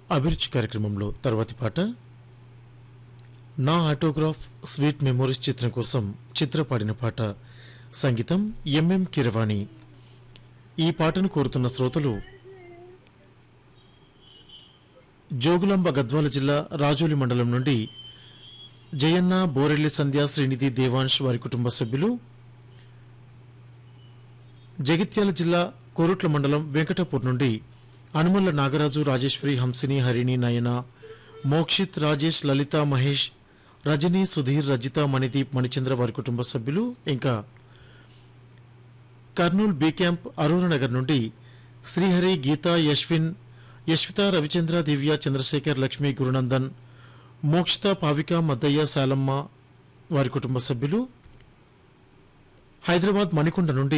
అభిరుచి కార్యక్రమంలో తర్వాతి పాట నా ఆటోగ్రాఫ్ స్వీట్ మెమోరీస్ చిత్రం కోసం చిత్ర పాడిన పాట సంగీతం ఎంఎం కిరవాణి ఈ పాటను కోరుతున్న శ్రోతలు జోగులాంబ గద్వాల జిల్లా రాజోలి మండలం నుండి జయన్న బోరెల్లి సంధ్య శ్రీనిధి దేవాంశ్ వారి కుటుంబ సభ్యులు జగిత్యాల జిల్లా కోరుట్ల మండలం వెంకటపూర్ నుండి అనుమల్ల నాగరాజు రాజేశ్వరి హంసిని హరిణి నయన మోక్షిత్ రాజేష్ లలిత మహేష్ రజని సుధీర్ రజిత మణిదీప్ మణిచంద్ర వారి కుటుంబ సభ్యులు ఇంకా కర్నూలు బి క్యాంప్ అరూర నగర్ నుండి శ్రీహరి గీత యశ్విన్ యశ్విత రవిచంద్ర దివ్య చంద్రశేఖర్ లక్ష్మి గురునందన్ మోక్షిత పావిక మద్దయ్య శాలమ్మ వారి కుటుంబ సభ్యులు హైదరాబాద్ మణికొండ నుండి